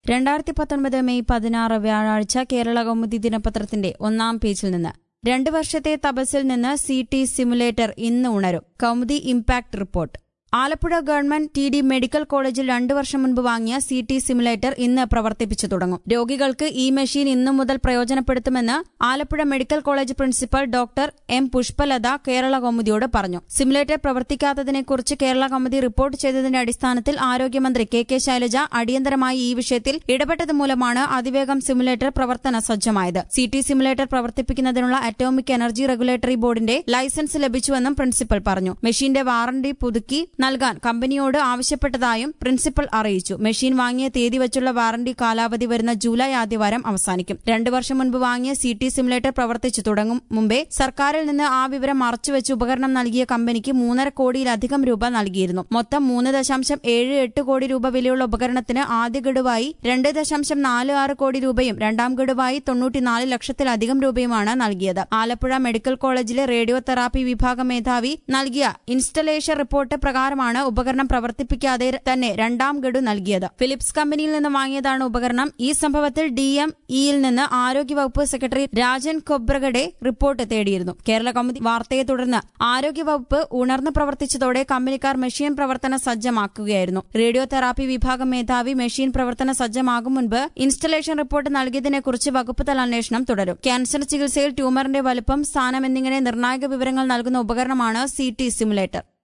രണ്ടായിരത്തി പത്തൊൻപത് മെയ് പതിനാറ് വ്യാഴാഴ്ച കേരള കൗമുദി ദിനപത്രത്തിന്റെ ഒന്നാം പേജിൽ നിന്ന് രണ്ട് വർഷത്തെ തപസ്സിൽ നിന്ന് സി ടി സിമുലേറ്റർ ഇന്ന് ഉണരും Kaumudi impact report Alappuzha government T D medical കോളേജിൽ രണ്ടു വർഷം മുൻപ് വാങ്ങിയ സി ടി സിമുലേറ്റർ ഇന്ന് പ്രവർത്തിപ്പിച്ചു തുടങ്ങും രോഗികൾക്ക് ഈ മെഷീൻ ഇന്നു മുതൽ പ്രയോജനപ്പെടുത്തുമെന്ന് Alappuzha medical college principal doctor M Pushpalatha Kerala കൗമുദിയോട് പറഞ്ഞു സിമുലേറ്റർ പ്രവർത്തിക്കാത്തതിനെക്കുറിച്ച് കേരള കൗമുദി റിപ്പോർട്ട് ചെയ്തതിന്റെ അടിസ്ഥാനത്തിൽ ആരോഗ്യമന്ത്രി കെ കെ ശൈലജ അടിയന്തരമായി ഈ വിഷയത്തിൽ ഇടപെട്ടത് മൂലമാണ് അതിവേഗം സിമുലേറ്റർ പ്രവർത്തന സജ്ജമായത് സി ടി സിമുലേറ്റർ പ്രവർത്തിപ്പിക്കുന്നതിനുള്ള അറ്റോമിക് എനർജി റെഗുലേറ്ററി ബോർഡിന്റെ ലൈസൻസ് ലഭിച്ചുവെന്നും പ്രിൻസിപ്പൽ പറഞ്ഞു മെഷീന്റെ വാറണ്ടി പുതുക്കി നൽകാൻ കമ്പനിയോട് ആവശ്യപ്പെട്ടതായും പ്രിൻസിപ്പൽ അറിയിച്ചു മെഷീൻ വാങ്ങിയ തീയതി വെച്ചുള്ള വാറണ്ടി കാലാവധി വരുന്ന ജൂലൈ ആദ്യവാരം അവസാനിക്കും രണ്ടു വർഷം മുൻപ് വാങ്ങിയ സി ടി സിമുലേറ്റർ പ്രവർത്തിച്ചു തുടങ്ങും മുമ്പേ സർക്കാരിൽ നിന്ന് ആ വിവരം മറച്ചുവെച്ച് ഉപകരണം നൽകിയ കമ്പനിക്ക് മൂന്നര കോടിയിലധികം രൂപ നൽകിയിരുന്നു മൊത്തം മൂന്ന് ദശാംശം ഏഴ് എട്ട് കോടി രൂപ വിലയുള്ള ഉപകരണത്തിന് ആദ്യ ഗഡുവായി രണ്ട് ദശാംശം നാല് ആറ് കോടി രൂപയും രണ്ടാം ഗഡുവായി തൊണ്ണൂറ്റിനാല് ലക്ഷത്തിലധികം രൂപയുമാണ് നൽകിയത് ആലപ്പുഴ മെഡിക്കൽ കോളേജിലെ റേഡിയോ തെറാപ്പി വിഭാഗം മേധാവി നൽകിയ ഇൻസ്റ്റലേഷൻ റിപ്പോർട്ട് പ്രകാരമാണ് ഉപകരണം പ്രവർത്തിപ്പിക്കാതെ തന്നെ രണ്ടാം ഗഡു നൽകിയത് ഫിലിപ്സ് കമ്പനിയിൽ നിന്ന് വാങ്ങിയതാണ് ഉപകരണം ഈ സംഭവത്തിൽ ഡി എം ഇയിൽ നിന്ന് ആരോഗ്യവകുപ്പ് സെക്രട്ടറി രാജൻ കൊബ്രഗഡെ റിപ്പോർട്ട് തേടിയിരുന്നു കേരള കൗമുദി വാർത്തയെ തുടർന്ന് ആരോഗ്യവകുപ്പ് ഉണർന്നു പ്രവർത്തിച്ചതോടെ കമ്പനിക്കാർ മെഷീൻ പ്രവർത്തന സജ്ജമാക്കുകയായിരുന്നു റേഡിയോ തെറാപ്പി വിഭാഗം മേധാവി മെഷീൻ പ്രവർത്തന സജ്ജമാകും മുൻപ് ഇൻസ്റ്റലേഷൻ റിപ്പോർട്ട് നൽകിയതിനെക്കുറിച്ച് വകുപ്പ് തല അന്വേഷണം തുടരും ക്യാൻസർ ചികിത്സയിൽ ട്യൂമറിന്റെ വലുപ്പം സ്ഥാനം എന്നിങ്ങനെ നിർണായക വിവരങ്ങൾ നൽകുന്ന ഉപകരണമാണ് സി ടി സിമുലേറ്റർ